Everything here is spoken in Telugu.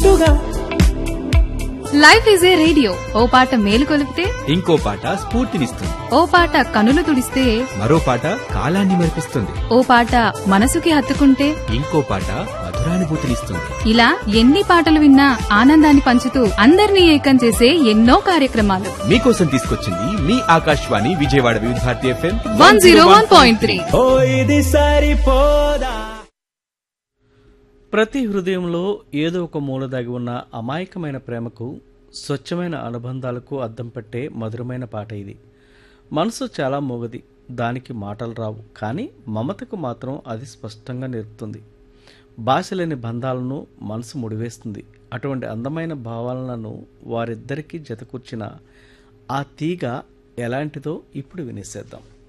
లైఫ్ ఈజ్ ఏ రేడియో ఓ పాట మేలు కొలిపితే ఇంకో పాట స్ఫూర్తినిస్తుంది ఓ పాట కనులు తుడిస్తే మరో పాట కాలాన్ని మరిపిస్తుంది ఓ పాట మనసుకి హత్తుకుంటే ఇంకో పాట మధురానుభూతినిస్తుంది ఇలా ఎన్ని పాటలు విన్నా ఆనందాన్ని పంచుతూ అందరినీ ఏకం చేసే ఎన్నో కార్యక్రమాలు మీకోసం తీసుకొచ్చింది మీ Akashvani Vijayawada Vividh Bharati FM one zero one point three ఓ ఇది సరిపోదా ప్రతి హృదయంలో ఏదో ఒక మూల దాగి ఉన్న అమాయకమైన ప్రేమకు స్వచ్ఛమైన అనుబంధాలకు అద్దం పట్టే మధురమైన పాట ఇది మనసు చాలా మోగది దానికి మాటలు రావు కానీ మమతకు మాత్రం అది స్పష్టంగా నేర్పుతుంది భాష లేని బంధాలను మనసు ముడివేస్తుంది అటువంటి అందమైన భావాలను వారిద్దరికీ జతకూర్చిన ఆ తీగ ఎలాంటిదో ఇప్పుడు వినేసేద్దాం